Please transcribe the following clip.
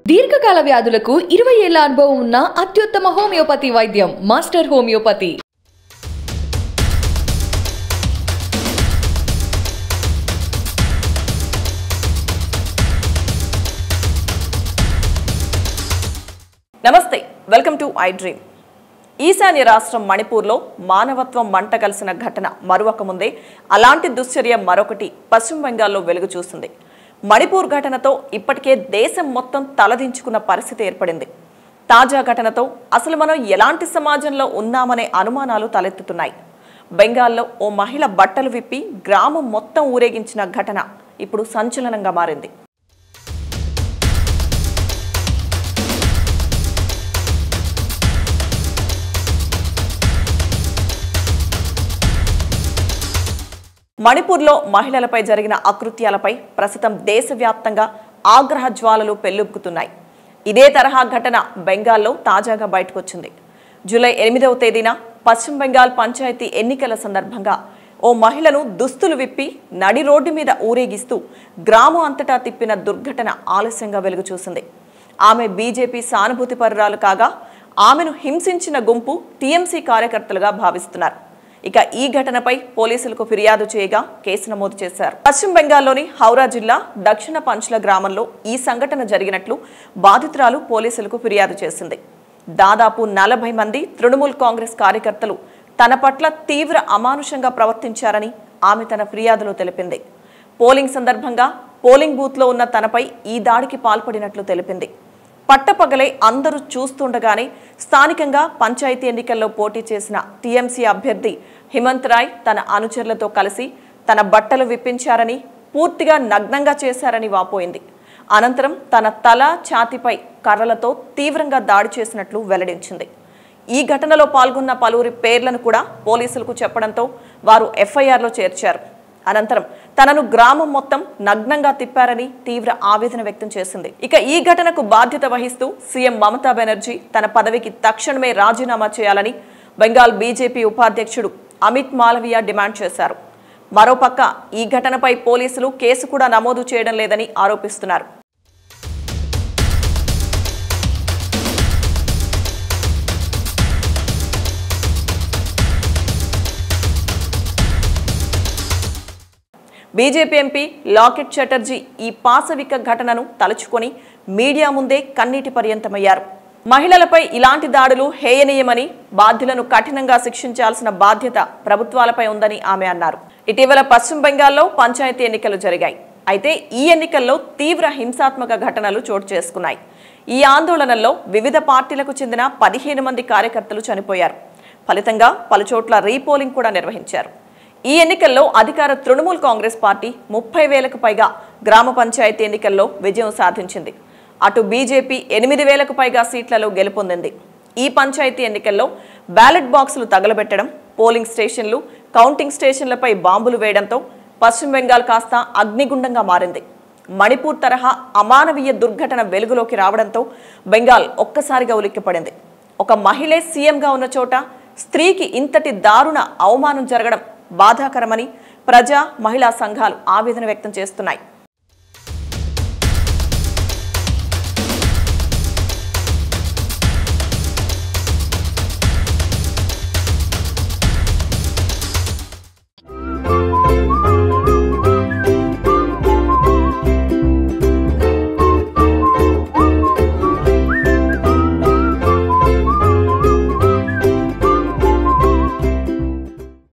దీర్ఘకాల వ్యాధులకు ఇరవై ఏళ్ల అనుభవం ఉన్న అత్యుత్తమ హోమియోపతి వైద్యం మాస్టర్ హోమియోపతి నమస్తే వెల్కమ్ టు ఐ డ్రీమ్ ఈశాన్య రాష్ట్రం మణిపూర్లో మానవత్వం మంట కలిసిన ఘటన మరొక ముందే అలాంటి దుశ్చర్య మరొకటి పశ్చిమ బెంగాల్లో వెలుగు చూసింది మణిపూర్ ఘటనతో ఇప్పటికే దేశం మొత్తం తలదించుకున్న పరిస్థితి ఏర్పడింది తాజా ఘటనతో అసలు మనం ఎలాంటి సమాజంలో ఉన్నామనే అనుమానాలు తలెత్తుతున్నాయి బెంగాల్లో ఓ మహిళ బట్టలు విప్పి గ్రామం మొత్తం ఊరేగించిన ఘటన ఇప్పుడు సంచలనంగా మారింది మణిపూర్లో మహిళలపై జరిగిన అకృత్యాలపై ప్రస్తుతం దేశవ్యాప్తంగా ఆగ్రహ జ్వాలలు పెల్లుబుకుతున్నాయి ఇదే తరహా ఘటన బెంగాల్లో తాజాగా బయటకొచ్చింది జూలై ఎనిమిదవ తేదీన పశ్చిమ బెంగాల్ పంచాయతీ ఎన్నికల సందర్భంగా ఓ మహిళను దుస్తులు విప్పి నడి రోడ్డు మీద ఊరేగిస్తూ గ్రామం అంతటా తిప్పిన దుర్ఘటన ఆలస్యంగా వెలుగు చూసింది ఆమె బీజేపీ సానుభూతి పరురాలు కాగా ఆమెను హింసించిన గుంపు టీఎంసీ కార్యకర్తలుగా భావిస్తున్నారు ఇక ఈ ఘటనపై పోలీసులకు ఫిర్యాదు చేయగా కేసు నమోదు చేశారు పశ్చిమ బెంగాల్లోని హౌరా జిల్లా దక్షిణ పంచుల గ్రామంలో ఈ సంఘటన జరిగినట్లు బాధితురాలు పోలీసులకు ఫిర్యాదు చేసింది దాదాపు నలభై మంది తృణమూల్ కాంగ్రెస్ కార్యకర్తలు తన పట్ల తీవ్ర అమానుషంగా ప్రవర్తించారని ఆమె తన ఫిర్యాదులో తెలిపింది పోలింగ్ సందర్భంగా పోలింగ్ బూత్లో ఉన్న తనపై ఈ దాడికి పాల్పడినట్లు తెలిపింది పట్టపగలే అందరూ చూస్తుండగానే స్థానికంగా పంచాయతీ ఎన్నికల్లో పోటీ చేసిన టీఎంసీ అభ్యర్థి హిమంత్ రాయ్ తన అనుచరులతో కలిసి తన బట్టలు విప్పించారని పూర్తిగా నగ్నంగా చేశారని వాపోయింది అనంతరం తన తల ఛాతిపై కర్రలతో తీవ్రంగా దాడి చేసినట్లు వెల్లడించింది ఈ ఘటనలో పాల్గొన్న పలువురి పేర్లను కూడా పోలీసులకు చెప్పడంతో వారు ఎఫ్ఐఆర్లో చేర్చారు అనంతరం తనను గ్రామం మొత్తం నగ్నంగా తిప్పారని తీవ్ర ఆవేదన వ్యక్తం చేసింది ఇక ఈ ఘటనకు బాధ్యత వహిస్తూ సీఎం మమతా బెనర్జీ తన పదవికి తక్షణమే రాజీనామా చేయాలని బెంగాల్ బీజేపీ ఉపాధ్యక్షుడు అమిత్ మాలవియా డిమాండ్ చేశారు మరోపక్క ఈ ఘటనపై పోలీసులు కేసు కూడా నమోదు చేయడం లేదని ఆరోపిస్తున్నారు బీజేపీ ఎంపీ లాకెట్ చటర్జీ ఈ పాశవిక ఘటనను తలుచుకొని మీడియా ముందే కన్నీటి పర్యంతమయ్యారు మహిళలపై ఇలాంటి దాడులు హేయనీయమని బాధ్యులను కఠినంగా శిక్షించాల్సిన బాధ్యత ప్రభుత్వాలపై ఉందని ఆమె అన్నారు ఇటీవల పశ్చిమ బెంగాల్లో పంచాయతీ ఎన్నికలు జరిగాయి అయితే ఈ ఎన్నికల్లో తీవ్ర హింసాత్మక ఘటనలు చోటు చేసుకున్నాయి ఈ ఆందోళనల్లో వివిధ పార్టీలకు చెందిన పదిహేను మంది కార్యకర్తలు చనిపోయారు ఫలితంగా పలుచోట్ల రీపోలింగ్ కూడా నిర్వహించారు ఈ ఎన్నికల్లో అధికార తృణమూల్ కాంగ్రెస్ పార్టీ ముప్పై వేలకు పైగా గ్రామ పంచాయతీ ఎన్నికల్లో విజయం సాధించింది అటు బీజేపీ ఎనిమిది వేలకు పైగా సీట్లలో గెలుపొందింది ఈ పంచాయతీ ఎన్నికల్లో బ్యాలెట్ బాక్సులు తగలబెట్టడం పోలింగ్ స్టేషన్లు కౌంటింగ్ స్టేషన్లపై బాంబులు వేయడంతో పశ్చిమ బెంగాల్ కాస్త అగ్నిగుండంగా మారింది మణిపూర్ తరహా అమానవీయ దుర్ఘటన వెలుగులోకి రావడంతో బెంగాల్ ఒక్కసారిగా ఉలిక్కిపడింది ఒక మహిళే సీఎంగా ఉన్న చోట స్త్రీకి ఇంతటి దారుణ అవమానం జరగడం బాధాకరమని ప్రజా మహిళా సంఘాలు ఆవేదన వ్యక్తం చేస్తున్నాయి